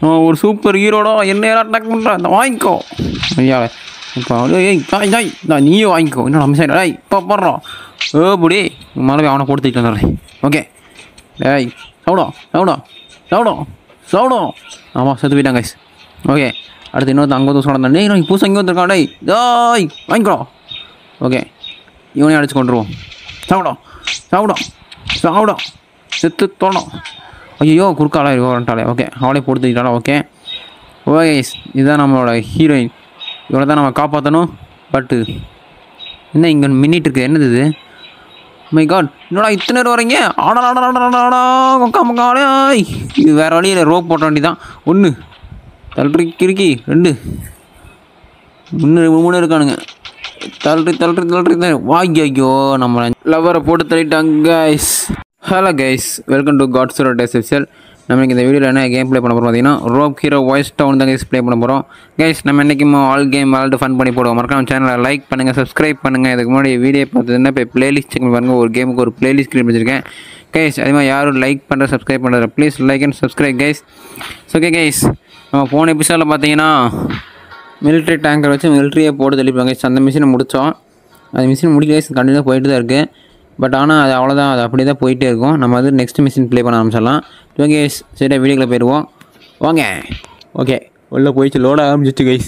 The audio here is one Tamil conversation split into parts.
நான் ஒரு சூப்பர் ஹீரோடா என்ன யாரும் அட்டாக் பண்ணுறா இந்த வாங்கிக்கோ ஐயா இப்போ ஏய் ஜாய் ஜாய் நான் நீயும் வாங்கிக்கோ இன்னும் நம்ம சைடு ஏய் இப்போ போடுறோம் ஏப்படி மறுபடியும் அவனை போட்டு தூக்கிட்டு வந்துடுறேன் ஓகே ஏய் சவுடோ சவுடோ சவுடோ சவுடோ ஆமாம் செத்து போயிட்டாங்க கைஸ் ஓகே அடுத்து இன்னொருத்த அங்கே வந்து சொன்னான் டேய் நான் புதுசாக இங்கே வந்திருக்கான் டேய் ஜாய் வாங்கிக்கோ ஓகே இவனையும் அடிச்சு கொண்டுருவோம் சாப்பிடும் சாப்பிடும் சாப்பிடும் செத்து தோணும் ஐயோ குறுக்கால வரட்டாளே ஓகே அவளே போட்டு தூக்கிட்டாளா ஓகே ஓகே இதுதான் நம்மளோட ஹீரோயின் இவளை தான் நம்ம காப்பாற்றணும் பட்டு என்ன இங்கே மின்னிட்டு இருக்கு என்னது இது மை காட் என்னடா இத்தனை பேர் வரீங்க ஆடா ஆடா ஆடா ஆடா ஆடா கொக்கா மக்காடே இது வேறு வழியில் ரோப் போட்ட வேண்டி தான் ஒன்று தள்ளுறி கிறுக்கி ரெண்டு மூணு மூணு இருக்கானுங்க தள்ளுறி தள்ளுறி தள்ளுறி வாங்கி ஐயோ நம்ம லவ்வரை போட்டு தள்ளிட்டாங்க guys hello guys welcome to காட் சூரோ டேஸ் எஃப்சியல் நம்ம இந்த வீடியோவில் என்ன கேம் ப்ளே பண்ண போகிறோம் பார்த்தீங்கன்னா ரோப் ஹீரோ வாய்ஸ் டவுன் தான் கைஸ் ப்ளே பண்ண போகிறோம் கைஸ் நம்ம என்றைக்கும் ஆல் கேம் விளாண்டு ஃபன் பண்ணி போடுவோம் மறக்காம சேனலை லைக் பண்ணுங்கள் சப்ஸ்கிரைப் பண்ணுங்கள் இதுக்கு முன்னாடி வீடியோ பார்த்ததுன்னா இப்போ பிளேலிஸ்ட் செக் பாருங்கள் ஒரு கேமுக்கு ஒரு பிளேலிஸ்ட் கிரியேட் பண்ணியிருக்கேன் கைஸ் அதே மாதிரி யாரும் லைக் பண்ணுற சப்ஸ்கிரைப் பண்ணுற please like and subscribe guys okay guys நம்ம போன எபிசோடில் பார்த்தீங்கன்னா மிலிட்ரி டேங்கர் வச்சு மிலிட்ரியை போட்டு தெளிப்பாங்க அந்த மிஷினை முடித்தோம் அது மிஷின் முடிக்கல கண்டினியூ போயிட்டு தான் இருக்குது பட் ஆனால் அது அவ்வளோதான் அது அப்படியே தான் போயிட்டே இருக்கும் நம்ம வந்து நெக்ஸ்ட் மிஷின் ப்ளே பண்ண ஆரம்பிச்சிடலாம் ஓகே சரியா வீடியோக்குள்ளே போயிடுவோம் வாங்க ஓகே உள்ளே போயிடுச்சு லோட ஆரம்பிச்சிச்சு கைஸ்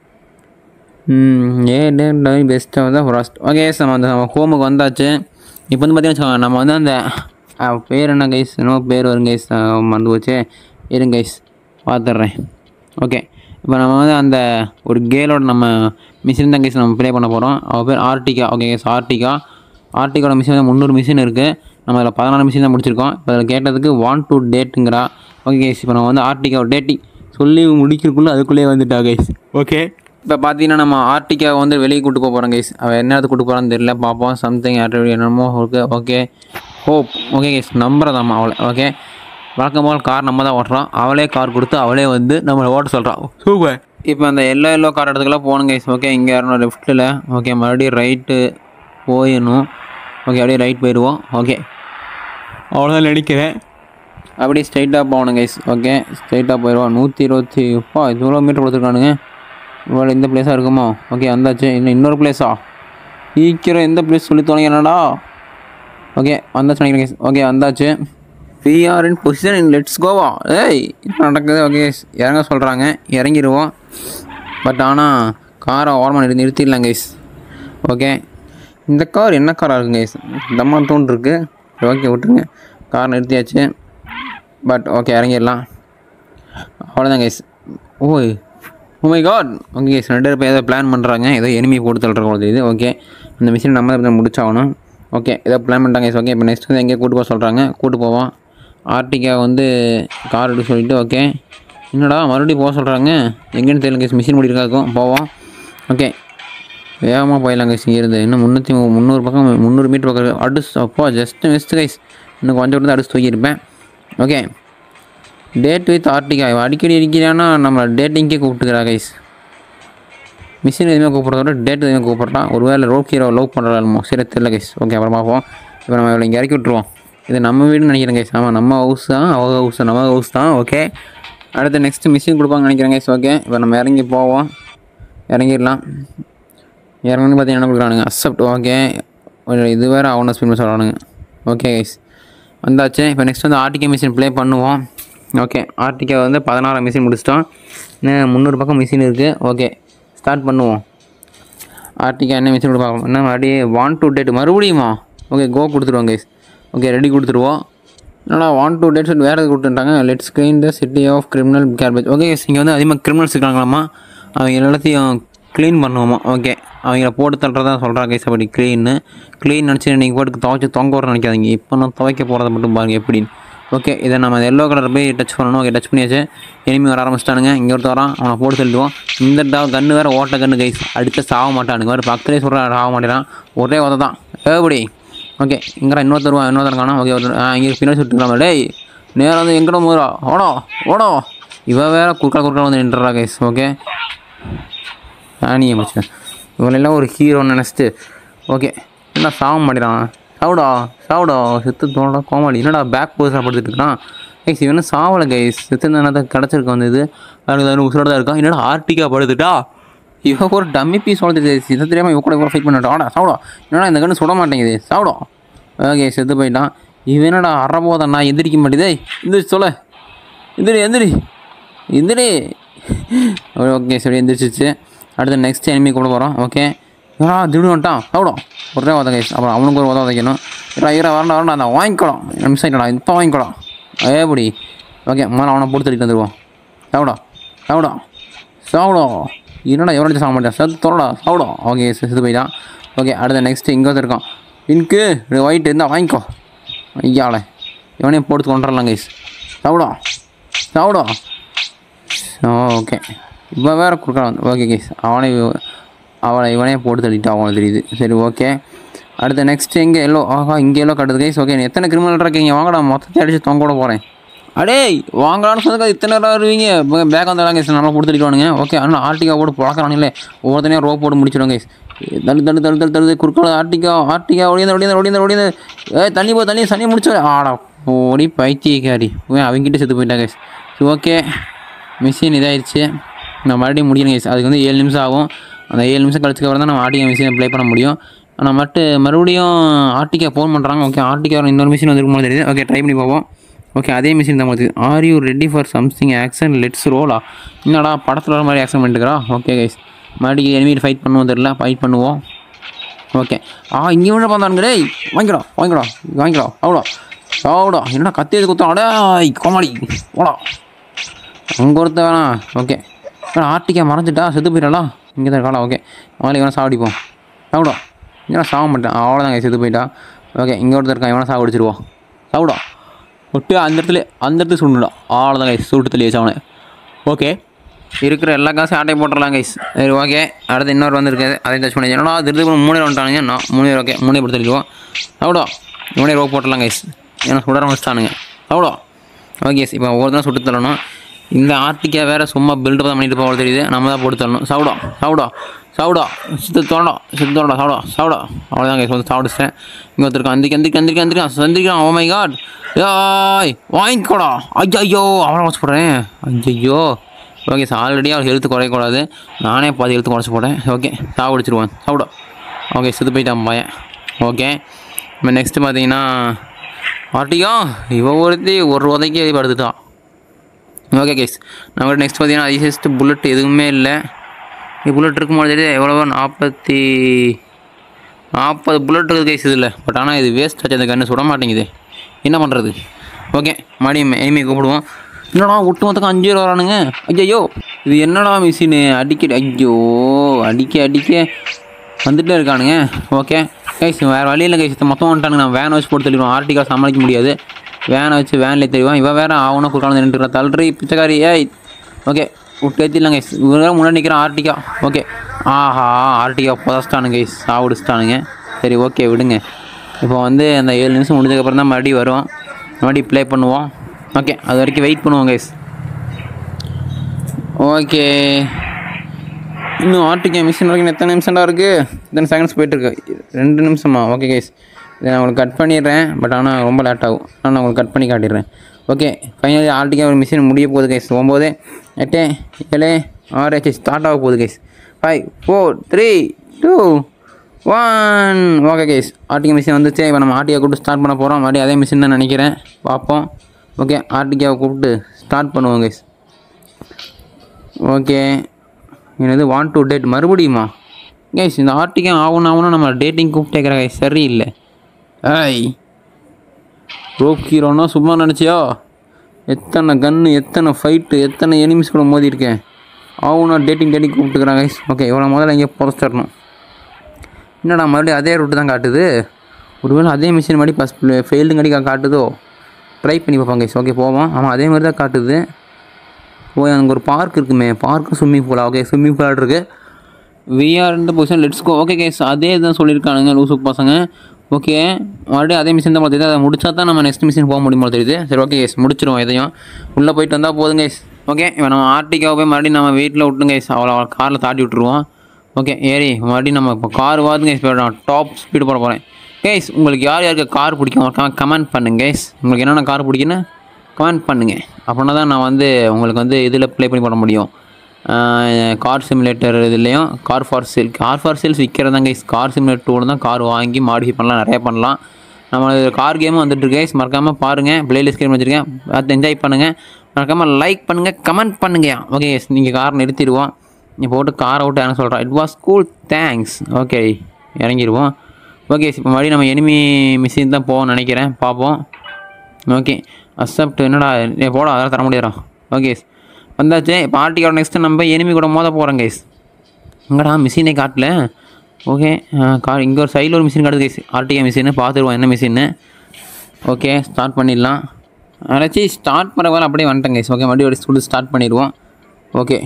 ஏ பெஸ்ட்டாக தான் ஃபர்ஸ்ட் ஓகே நம்ம அந்த நம்ம ஹோமுக்கு வந்தாச்சு இப்போ வந்து பார்த்தீங்கன்னா வச்சுக்கோங்க, நம்ம வந்து அந்த அஹ், பேர் என்ன கைஸ் என்னமோ பேர் வரும் கைஸ் மறந்து போச்சு இருங்க கைஸ் பார்த்துட்றேன் ஓகே இப்போ நம்ம வந்து அந்த ஒரு கேலோட நம்ம மிஷின் தான் கைஸ் நம்ம ப்ளே பண்ண போகிறோம் அவள் பேர் ஆர்டிகா ஓகே கைஸ் ஆர்டிகா ஆர்டிகோட மிஷின் வந்து முந்நூறு மிஷின் இருக்குது நம்ம அதில் பதினாறு மிஷின் தான் முடிச்சிருக்கோம் இப்போ அதில் கேட்டதுக்கு வான் டு டேட்டுங்கிறா ஓகே கைஸ் இப்போ நம்ம வந்து ஆர்டிகா டேட்டிங் சொல்லி முடிக்கிறதுக்குள்ளே அதுக்குள்ளேயே வந்துட்டா கைஸ் ஓகே இப்போ பார்த்தீங்கன்னா நம்ம ஆர்டிகா வந்து வெளியே கூட்டு போக போகிறோம் கைஸ் அவள் என்ன கூட்டு போகிறான்னு தெரியல பார்ப்போம் சம்திங் என்னமோ okay okay hope okay guys நம்புறதாம்மா அவளை ஓகே வழக்கம் போல் கார் நம்ம தான் ஓட்டுறோம் அவளே கார் கொடுத்து அவளே வந்து நம்மளை ஓட்ட சொல்கிறான் சூப்பர் இப்போ அந்த எல்லோ எல்லோ கார் இடத்துக்குலாம் போகணும் கைஸ் ஓகே இங்கே வரணும் லெஃப்ட்டில் ஓகே மறுபடியும் ரைட்டு போயிடணும் ஓகே அப்படியே ரைட் போயிடுவோம் ஓகே அவ்வளோதான் நினைக்கிறேன் அப்படியே ஸ்ட்ரைட்டாக போகணும் கைஸ் ஓகே ஸ்ட்ரைட்டாக போயிடுவோம் நூற்றி இருபத்தி அப்பா இவ்வளோ மீட்டர் கொடுத்துருக்கானுங்க இவ்வளோ இந்த பிளேஸாக இருக்குமோ ஓகே வந்தாச்சு இன்னும் இன்னொரு பிளேஸா சீக்கிரம் எந்த பிளேஸ் சொல்லி தொலைங்க என்னடா ஓகே வந்தாச்சு நினைக்கிறேன் கைஸ் ஓகே வந்தாச்சு பிஆர் in position in let's go ஏய் என்ன நடக்குது ஓகே இறங்க சொல்கிறாங்க இறங்கிடுவோம் பட் ஆனால் காரை ஓரமாக நிறுத்தி நிறுத்திடலாம் கைஸ் ஓகே இந்த கார் என்ன காராக இருக்குங்க கைஸ் தம்மா தோன் இருக்கு ஓகே விட்டுருங்க கார் நிறுத்தியாச்சு பட் ஓகே இறங்கிடலாம் அவ்வளோதான் கைஸ் ஓய் மை காட் ஓகே கைஸ் ரெண்டு பேர் ஏதோ பிளான் பண்ணுறாங்க ஏதோ எனிமி போட்டு தள்ளுற தெரியுது ஓகே இந்த மிஷின் நம்ம தான் முடிச்சாகணும் ஓகே ஏதோ பிளான் பண்ணிட்டாங்க கைஸ் ஓகே இப்போ நெக்ஸ்ட் வந்து எங்கேயோ கூட்டு போக சொல்கிறாங்க கூட்டு போவோம் ஆர்டிகா வந்து கார் எடுக்க சொல்லிட்டு ஓகே என்னடா மறுபடியும் போக சொல்கிறாங்க எங்கேன்னு தெரியல கைஸ் மிஷின் முடிக்கிறதா இருக்கும் போவோம் ஓகே வேகமாக போயிடலாம் கைஸ் இங்கேருந்து இன்னும் முந்நூற்றி முந்நூறு பக்கம் முந்நூறு மீட்டர் பக்கம் அடிச்சு அப்போ ஜஸ்ட் மிஸ்ட் கைஸ் இன்னும் கொஞ்சம் கூட அடிச்சு தூக்கியிருப்பேன் ஓகே டேட் வித் ஆர்டிகா இவன் அடிக்கடி அடிக்கிறான்னா நம்ம டேட்டிங்கே கூப்பிட்டுக்கிறா கைஸ் மிஷின் எதுவுமே கூப்பிட்றத விட டேட் எதுவுமே கூப்பிட்றான் ஒருவேளை ரோக் ஹீரோ லவ் பண்ணுறாலுமோ சரி தெரியல கைஸ் ஓகே அப்புறம் பார்ப்போம் இப்போ நம்ம இவளை இங்கே இறக்கி விட்ருவோம் இது நம்ம வீடுன்னு நினைக்கிறேன் கைஸ் ஆமாம் நம்ம ஹவுஸ் தான் அவங்க ஹவுஸ் நம்ம ஹவுஸ் தான் ஓகே அடுத்து நெக்ஸ்ட் மிஷின் கொடுப்பாங்கன்னு நினைக்கிறேன் கைஸ் ஓகே இப்போ நம்ம இறங்கி போவோம் இறங்கிடலாம் இறங்கணும்னு பார்த்தீங்கன்னா என்ன கொடுக்குறானுங்க அக்செப்ட் ஓகே ஒரு இது வேறு அவனை ஸ்பின் சொல்கிறானுங்க ஓகே கைஸ் வந்தாச்சு இப்போ நெக்ஸ்ட் வந்து ஆர்டிகே மிஷின் ப்ளே பண்ணுவோம் ஓகே ஆர்டிகே வந்து பதினாறாம் மிஷின் முடிச்சிட்டோம் இன்னும் முந்நூறு பக்கம் மிஷின் இருக்குது ஓகே ஸ்டார்ட் பண்ணுவோம் ஆர்டிகா என்ன மிஷின் கொடுப்பாங்க என்ன மறுபடியும் வான் டு டேட் மறுபடியுமா ஓகே கோ கொடுத்துருவோம் கைஸ் ஓகே ரெடி கொடுத்துருவோம் என்னடா வான் டு டேட் வேறு எது கொடுத்துட்டாங்க let's screen the city of criminal garbage okay இங்கே வந்து அதிகமாக கிரிமினல்ஸ் இருக்காங்களாமா அவங்க எல்லாத்தையும் க்ளீன் பண்ணுவோமா ஓகே அவங்கள போட்டு தள்ளுறதா சொல்கிறாங்க கைஸ் அப்படி க்ளீன்னு க்ளீன் நினச்சி நீங்கள் போட்டு துவைச்சி தொங்க வர நினைக்காதீங்க இப்போ நான் துவைக்க போகிறத மட்டும் பாருங்கள் எப்படின்னு ஓகே இதை நம்ம எல்லோ கலர் போய் டச் பண்ணணும் ஓகே டச் பண்ணியாச்சு எனிமி வர ஆரம்பிச்சிட்டானுங்க இங்கே ஒருத்தர் வரான் அவனை போட்டு தள்ளிடுவோம் இந்த டா கன்று வேறு ஓட்ட கன்று கைஸ் அடித்து சாக மாட்டானுங்க வேறு பக்கத்துலேயே சொல்கிறான் சாக மாட்டேறான் ஒரே உத தான் ஏபடி ஓகே இங்கே இன்னொருத்தர் வருவான் இன்னொருத்தர் காணும் ஓகே ஒருத்தர் ஆ இங்கே பின்னாடி சுட்டுக்கலாம் டேய் நேரம் வந்து எங்கடோ போகிறா ஓடோ ஓடோ இவன் வேற குறுக்கா குறுக்கா வந்து நின்றுறா கைஸ் ஓகே நானியே மச்சான் இவனெல்லாம் ஒரு ஹீரோன்னு நினச்சிட்டு ஓகே என்ன சாக மாட்டேறான் சாவுடா சாவுடா செத்து தோடா கோமாளி என்னடா பேக் போஸாக படுத்துட்டு இருக்கான் கைஸ் இவனும் சாவலை கைஸ் செத்துனா தான் கிடச்சிருக்கு வந்து இது அதுக்கு உசுரோட தான் இருக்கான் என்னடா ஆர்டிகா படுத்துட்டா இவன் ஒரு டம்மி பீஸ் வளர்த்துட்டு இதை தெரியாமல் இவன் கூட இவ்வளோ ஃபைட் பண்ணிட்டா ஆடா சாப்பிடா என்னடா இந்த கண்ணு சுட மாட்டேங்குது சாப்பிடும் ஓகே செத்து போயிட்டான் இவன் என்னடா அறபோதண்ணா எந்திரிக்க மாட்டேதே எந்திரிச்சு சொல்ல எந்திரி எந்திரி எந்திரி ஓகே சரி எந்திரிச்சிச்சு அடுத்து நெக்ஸ்ட் enemy கூட போகிறோம் ஓகே ஆ திடீர்னு வந்துட்டான் சாப்பிடும் ஒரே உதவ கைஸ் அப்புறம் அவனுக்கு ஒரு உதவ உதைக்கணும் இரா இரா வரண்டா வரண்டா அந்த வாங்கிக்கலாம் மிஸ் ஆகிட்டா இப்போ வாங்கிக்கலாம் ஏப்படி ஓகே முதல்ல அவனை போட்டு தள்ளிட்டு வந்துடுவோம் சாப்பிடா சாப்பிடா சாப்பிடும் என்னடா எவ்வளோ சாப்பிட மாட்டேன் செத்து தொல்லடா சாப்பிடும் ஓகே செத்து போயிட்டான் ஓகே அடுத்த நெக்ஸ்ட்டு இங்கே வந்து இருக்கான் இன்க்கு ஒயிட் இருந்தால் வாங்கிக்கோ ஐயால இவனையும் போட்டு கொண்டுடலாம் கைஸ் சாப்பிடும் சாப்பிடும் ஓகே இப்போ வேறு கொடுக்கலாம் ஓகே கைஸ் அவனை அவளை இவனே போட்டு தள்ளிட்டு அவனுக்கு தெரியுது சரி ஓகே அடுத்து நெக்ஸ்ட் எங்கே எல்லோ ஆஹா இங்கே எல்லோ கட்டுது கைஸ் ஓகே எத்தனை கிரிமினல் இருக்கீங்க வாங்கடா மொத்தத்தை அடிச்சு தொங்க கூட போகிறேன் அடே வாங்கலாம்னு சொன்னதுக்கு இத்தனை நேரம் வருவீங்க பேக் வந்தாலும் கைஸ் நம்மளை கொடுத்து தள்ளிடுவானுங்க ஓகே ஆனால் ஆர்டிகா போட்டு பழக்கிறானுங்களே ஒவ்வொருத்தனையும் ரோப் போட்டு முடிச்சிடும் கைஸ் தள்ளு தள்ளு தள்ளு தள்ளு தள்ளு குறுக்கால ஆர்டிகா ஆர்டிகா ஒடிந்த ஒடிந்த ஒடிந்த ஒடிந்த ஏ தண்ணி போ தண்ணி தண்ணி முடிச்சு ஆடா ஓடி பைத்தியக்காரி ஓ அவங்ககிட்ட செத்து போயிட்டாங்க கைஸ் ஓகே மிஷின் இதாகிடுச்சு நான் மறுபடியும் முடியணும் கைஸ் அதுக்கு வந்து ஏழு நிமிஷம் ஆகும் அந்த ஏழு நிமிஷம் கழிச்சுக்கு அப்புறம் தான் நம்ம ஆர்டிகா மிஷினை ப்ளே பண்ண முடியும் ஆனால் மட்டு மறுபடியும் ஆர்டிகா ஃபோன் பண்ணுறாங்க ஓகே ஆர்டிகா இன்னொரு மிஷின் வந்துருக்கும் போது தெரியுது ஓகே ட்ரை பண்ணி பார்ப்போம் ஓகே அதே மிஷின் தான் உங்களுக்கு are you ready for something action let's ரோலா என்னடா படத்தில் வர மாதிரி ஆக்ஷன் பண்ணிட்டுக்கிறா ஓகே கைஸ் மறுபடியும் எனிமீட் ஃபைட் பண்ணுவோம் தெரியல ஃபைட் பண்ணுவோம் ஓகே ஆ இங்கே விட பார்த்தானுங்க டேய் வாங்கிக்கடா வாங்கிக்கடா வாங்கிக்கடா அவ்வளோ அவ்வளோ என்னடா கத்தி எது குத்தம் அடே கோமாளி ஓடா அங்கே ஒருத்த வேணாம் ஓகே ஆர்டிகா மறைஞ்சிட்டா செத்து போயிட்டாளா இங்கே தான் இருக்காளா ஓகே அவளை இவனை சாவடிப்போம் சாப்பிடா இங்கே சாக மாட்டேன் அவ்வளோதாங்க செத்து போயிட்டா ஓகே இங்கே ஒருத்தர் இருக்கான் இவனை சாவடிச்சிருவோம் சாப்பிடா விட்டு அந்த இடத்துல அந்த இடத்துல சுண்டுடா அவ்வளோதான் கைஸ் சுட்டு தள்ளி வச்சு அவனை ஓகே இருக்கிற எல்லா காசும் ஆட்டை போட்டுடலாம் கைஸ் சரி ஓகே அடுத்து இன்னொரு வந்துருக்கு அதை டச் பண்ணி என்னடா திருது மூணு வந்துட்டானுங்க நான் மூணு பேர் ஓகே மூணு பேர் தள்ளிடுவோம் சாப்பிடா இவனே ரோப் போட்டுடலாம் கைஸ் ஏன்னா சுட ஆரம்பிச்சிட்டானுங்க சாப்பிடா ஓகே இப்போ ஒவ்வொருத்தரும் சுட்டு தள்ளணும் இந்த ஆர்டிக்கா வேறு சும்மா பில்டப் தான் பண்ணிட்டு போக தெரியுது நம்ம தான் போட்டு தரணும் சாப்பிடா சாப்பிடா சாப்பிடா சித்து தோண்டா சித்து தோண்டா சாப்பிடா சாப்பிடா அவ்வளோதான் கைஸ் வந்து சாப்பிடுச்சேன் இங்கே ஒருத்தருக்கான் அந்திக்கு அந்திக்கு அந்திக்கு அந்திரிக்கான் சந்திரிக்கான் ஓ மை காட் ஏய் வாங்கிக்கோடா ஐயோ ஐயோ அவனை வச்சு போடுறேன் ஐயோ ஓகே சார் ஆல்ரெடி அவர் ஹெல்த் குறையக்கூடாது நானே பாதி ஹெல்த் குறைச்சி போட்டேன் ஓகே சாப்பிடிச்சிருவான் சாப்பிடா ஓகே செத்து போயிட்டான் பையன் ஓகே இப்போ நெக்ஸ்ட்டு பார்த்தீங்கன்னா ஆர்டிகா இவ ஒருத்தி ஒரு உதைக்கு படுத்துட்டான் ஓகே கேஸ் நம்ம நெக்ஸ்ட் பார்த்தீங்கன்னா ஐசியஸ்ட் புல்லட் எதுவுமே இல்லை புல்லட் இருக்கும்போது தெரியுது எவ்வளவோ நாற்பத்தி நாற்பது புல்லட் இருக்குது கேஸ் இதில் பட் ஆனால் இது வேஸ்ட் ஆச்சு அந்த கன்று சுட மாட்டேங்குது என்ன பண்ணுறது ஓகே மறுபடியும் எனிமையை கூப்பிடுவோம் என்னடா ஒட்டு மொத்தம் அஞ்சு பேர் வரானுங்க ஐயோ இது என்னடா மிஷினு அடிக்க ஐயோ அடிக்க அடிக்க வந்துட்டே இருக்கானுங்க ஓகே கைஸ் வேறு வழியில் கைஸ் மொத்தம் வந்துட்டானுங்க நான் வேனை வச்சு போட்டு தள்ளிடுவோம் ஆர்டிகா சமாளிக்க முடியாது வேனை வச்சு வேன்லேயே தெரியும் இவன் வேறு ஆகணும் குறுக்கான நின்றுக்கிறா தள்ளுறி பிச்சைக்காரி ஏய் ஓகே விட்டு ஏற்றிடலாம் கைஸ் இவங்க முன்னாடி நிற்கிறான் ஆர்டிகா ஓகே ஆஹா ஆர்டிகா புதச்சிட்டானுங்க கைஸ் சாவிடிச்சிட்டானுங்க சரி ஓகே விடுங்க இப்போ வந்து அந்த ஏழு நிமிஷம் முடிஞ்சதுக்கப்புறம் தான் மறுபடியும் வரும் மறுபடியும் ப்ளே பண்ணுவோம் ஓகே அது வரைக்கும் வெயிட் பண்ணுவோம் கைஸ் ஓகே இன்னும் ஆர்டிகே மிஷின் வரைக்கும் எத்தனை நிமிஷம்டா இருக்குது இத்தனை செகண்ட்ஸ் போயிட்டுருக்கு ரெண்டு நிமிஷமா ஓகே கைஸ் இதை நான் உங்களுக்கு கட் பண்ணிடுறேன் பட் ஆனால் ரொம்ப லேட் ஆகும் ஆனால் நான் உங்களுக்கு கட் பண்ணி காட்டிடுறேன் ஓகே ஃபைனலி ஆர்டிகே ஒரு மிஷின் முடிய போகுது கைஸ் ஒம்பது எட்டு ஏழு ஆறு கைஸ் ஸ்டார்ட் ஆக போகுது guys five four three two one okay guys ஆர்டிகே மிஷின் வந்துச்சு இப்போ நம்ம ஆர்டிகா கூப்பிட்டு ஸ்டார்ட் பண்ண போகிறோம் மறுபடியும் அதே மிஷின் தான் நினைக்கிறேன் பார்ப்போம் ஓகே ஆர்டிகாவை கூப்பிட்டு ஸ்டார்ட் பண்ணுவோம் கைஸ் ஓகே என்னது வாண்ட் டு டேட் மறுபடியுமா கைஸ் இந்த ஆர்டிகா ஆகணும் ஆகணும் நம்ம டேட்டிங் கூப்பிட்டு கேட்குற கைஸ் சரியில்லை ஏய் ரோப் ஹீரோனா சும்மா நினச்சியா எத்தனை கன்று எத்தனை ஃபைட்டு எத்தனை எனிமிஸ் கூட மோதி இருக்கேன் ஆகுனா டேட்டிங் டேட்டிங் கூப்பிட்டுக்கிறாங்க கைஸ் ஓகே இவ்வளோ முதல்ல இங்கே புதைச்சிடணும் என்னடா மறுபடியும் அதே ரூட்டு தான் காட்டுது ஒருவேளை அதே மிஷின் மாதிரி ஃபஸ்ட் ஃபெயில்டுங்கடி காட்டுதோ ட்ரை பண்ணி பார்ப்பாங்க கைஸ் ஓகே போவோம் ஆமாம் அதே மாதிரி தான் காட்டுது ஓ அங்கே ஒரு பார்க் இருக்குமே பார்க்கும் ஸ்விம்மிங் பூலா ஓகே ஸ்விம்மிங் பூல் இருக்குது விஆர் இந்த position let's go okay guys அதே தான் சொல்லியிருக்கானுங்க லூசு பசங்க ஓகே மறுபடியும் அதே மிஷின் தான் போல தெரியுது அதை முடிச்சா தான் நம்ம நெக்ஸ்ட் மிஷின் போக முடியுமோ தெரியுது சரி ஓகே கேஸ் முடிச்சிருவோம் இதையும் உள்ளே போயிட்டு வந்தால் போதும் கைஸ் ஓகே இப்போ நம்ம ஆர்டிகாவை போய் மறுபடியும் நம்ம வீட்டில் விட்டுங்க கைஸ் அவளை அவளை காரில் தாட்டி விட்டுருவோம் ஓகே ஏறி மறுபடியும் நம்ம இப்போ கார் வாதுங்க கைஸ் நான் டாப் ஸ்பீடு போட போகிறேன் கைஸ் உங்களுக்கு யார் யாருக்கு கார் பிடிக்கும் கமெண்ட் பண்ணுங்க கைஸ் உங்களுக்கு என்னென்ன கார் பிடிக்குன்னு கமெண்ட் பண்ணுங்கள் அப்படின்னா தான் நான் வந்து உங்களுக்கு வந்து இதில் ப்ளே பண்ணி போட முடியும் கார் சிமுலேட்டர் இதுலேயும் car for sale car for sales விற்கிறதாங்க கைஸ் கார் சிமுலேட்டர் டூவில் தான் கார் வாங்கி மாடிஃபை பண்ணலாம் நிறைய பண்ணலாம் நம்ம கார் கேமும் வந்துட்டுருக்கு கைஸ் மறக்காமல் பாருங்கள் பிளேலிஸ்ட் கேம் வச்சுருக்கேன் பார்த்து என்ஜாய் பண்ணுங்கள் மறக்காமல் லைக் பண்ணுங்கள் கமெண்ட் பண்ணுங்கள் ஓகே எஸ் நீங்கள் கார் நிறுத்திடுவோம் நீ போட்டு காரை விட்டு என்ன சொல்கிறேன் it was cool thanks okay இறங்கிடுவோம் ஓகே இப்போ மறுபடியும் நம்ம எனிமி மிஷின் தான் போவோம்னு நினைக்கிறேன் பார்ப்போம் ஓகே அக்செப்ட் என்னடா ஏ போடா அதெல்லாம் தர முடியாதா ஓகே வந்தாச்சு இப்போ ஆர்டிக்கோட நெக்ஸ்ட்டு நம்ம எனிமி கூட மோத போகிறோம் கைஸ் எங்கடா மிஷினே காட்டல ஓகே கா இங்கே ஒரு சைடில் ஒரு மிஷின் காட்டுது கைஸ் ஆர்டிகா மிஷின் பார்த்துருவோம் என்ன மிஷின்னு ஓகே ஸ்டார்ட் பண்ணிடலாம் அதாச்சி ஸ்டார்ட் பண்ண வேலை அப்படியே வந்துட்டேன் கைஸ் ஓகே மறுபடியும் ஒரு ஸ்கூல் ஸ்டார்ட் பண்ணிடுவோம் ஓகே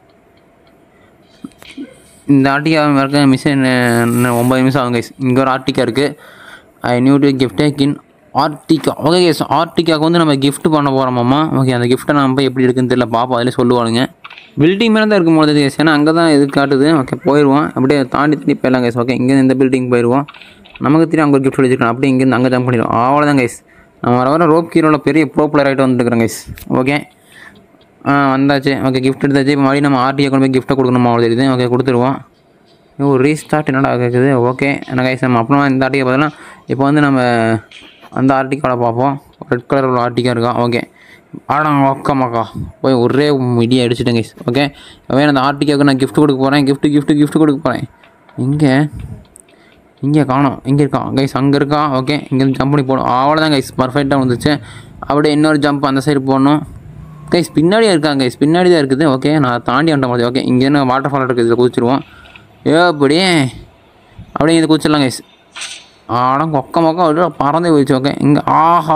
இந்த ஆர்டிகா இருக்க மிஷின் இன்னும் ஒம்பது நிமிஷம் ஆகும் கைஸ் இங்கே ஒரு ஆர்டிகா இருக்குது ஐ நியூ டு கிஃப்ட் கின் ஆர்டிகா ஓகே கைஸ் ஆர்டிகாவுக்கு வந்து நம்ம gift பண்ண போகிறோமாம்மா ஓகே அந்த கிஃப்ட்டை நம்ம போய் எப்படி இருக்குன்னு தெரியல பார்ப்போம் அதிலே சொல்லுவானுங்க பில்டிங் மேலே தான் இருக்கும் போது கைஸ் ஏன்னா அங்கே தான் இது காட்டுது ஓகே போயிடுவோம் அப்படியே தாண்டி தாண்டி போயிடலாம் கைஸ் ஓகே இங்கேருந்து இந்த பில்டிங் போயிடுவோம் நமக்கு தெரியும் அங்கே ஒரு கிஃப்ட் வச்சுருக்கோம் அப்படியே இங்கேருந்து அங்கே ஜம்ப் பண்ணிடுவோம் அவ்வளோதான் கைஸ் நம்ம வர வர ரோப் ஹீரோவில் பெரிய ப்ரோ பிளேயர் ஆகிட்டு வந்துருக்குறோம் கைஸ் ஓகே ஆ வந்தாச்சு ஓகே கிஃப்ட் எடுத்தாச்சு இப்போ மறுபடியும் நம்ம ஆர்டிஐ கொண்டு போய் கிஃப்ட்டை கொடுக்கணுமா அவ்வளோ தெரியுது ஓகே கொடுத்துருவோம் ஓ ரீஸ்டார்ட் என்னடா கேட்குது ஓகே என்ன கைஸ் நம்ம அப்புறமா இந்த ஆர்டிகை பார்த்தலாம் இப்போ வந்து நம்ம அந்த ஆர்டிக்கோட பார்ப்போம் ரெட் கலர் உள்ள ஆர்டிக்கா இருக்கா ஓகே ஆடா ஒக்கமாக்கா போய் ஒரே இடி அடிச்சிட்டேன் கைஸ் ஓகே வேணும் அந்த ஆர்டிக்காவுக்கு நான் gift கொடுக்க போகிறேன் gift gift gift கொடுக்க போகிறேன் இங்கே இங்கே காணோம் இங்கே இருக்கான் கைஸ் அங்கே இருக்கான் ஓகே இங்கேருந்து ஜம்ப் பண்ணி போடும் அவ்வளோதான் கைஸ் பர்ஃபெக்டாக வந்துச்சு அப்படியே இன்னொரு ஜம்ப் அந்த சைடு போடணும் கைஸ் பின்னாடியே இருக்காங்க கைஸ் பின்னாடி தான் இருக்குது ஓகே நான் தாண்டி வந்துட்ட மாதிரி ஓகே இங்கேருந்து வாட்டர் ஃபால் இருக்குது இதில் குதிச்சிருவோம் ஏ அப்படி அப்படியே இது குதிச்சிடலாம் கைஸ் ஆடம் கொக்க மொக்கம் அப்படியே பறந்தே போயிடுச்சு ஓகே இங்கே ஆஹா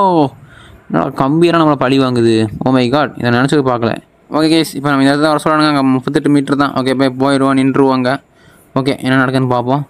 என்னடா கம்பீராக நம்மளை பழி வாங்குது ஓ மை காட் இதை நினச்சது பார்க்கல ஓகே கேஸ் இப்போ நம்ம இந்த இடத்துல வர சொல்கிறாங்க அங்கே முப்பத்தெட்டு மீட்டர் தான் ஓகே போய் போயிடுவோம் நின்றுவாங்க ஓகே என்ன நடக்குதுன்னு பார்ப்போம்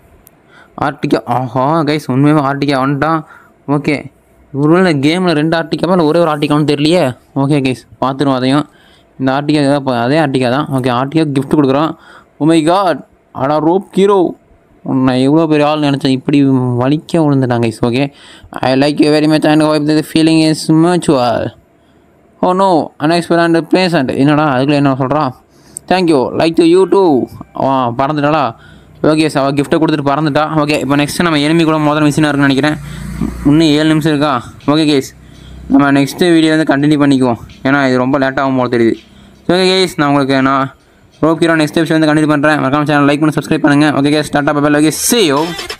ஆர்டிகா ஆஹா கைஸ் உண்மையாகவே ஆர்டிகா வந்துட்டான் ஓகே ஒருவேளை கேமில் ரெண்டு ஆர்டிகாவா இல்லை ஒரே ஒரு ஆர்டிகான்னு தெரியலையே ஓகே கைஸ் பார்த்துருவோம் அதையும் இந்த ஆர்டிகா தான் இப்போ அதே ஆர்டிகா தான் ஓகே ஆர்டிகா gift கொடுக்குறோம் உமை காட் அடா ரோப் ஹீரோ உன்னை எவ்வளோ பெரிய ஆள் நினச்சேன் இப்படி வலிக்க விழுந்துட்டாங்க guys okay I like you very much and hope the feeling is mutual oh no unexpected present என்னடா அதுக்குள்ள என்ன சொல்கிறான் thank you like to you too ah பறந்துட்டாளா ஓகே சார் அவள் கிஃப்ட்டை கொடுத்துட்டு பறந்துட்டா ஓகே இப்போ நெக்ஸ்ட் நம்ம எனிமி கூட முதல்ல மிஷினாக இருக்குன்னு நினைக்கிறேன் இன்னும் ஏழு நிமிஷம் இருக்கா ஓகே கேஸ் நம்ம நெக்ஸ்ட்டு வீடியோ வந்து கண்டினியூ பண்ணிக்குவோம் ஏன்னா இது ரொம்ப லேட்டாகும் போல தெரியுது ஓகே கேஸ் நான் உங்களுக்கு நான் ரோப் ஹீரோ நெக்ஸ்ட் எபிசோட் வந்து கண்டினியூ பண்ணுறேன் மறக்காம சேனல் லைக் பண்ணி சப்ஸ்கிரைப் பண்ணுங்கள் ஓகே கேஸ் டாட்டா பபால் ஓகே see you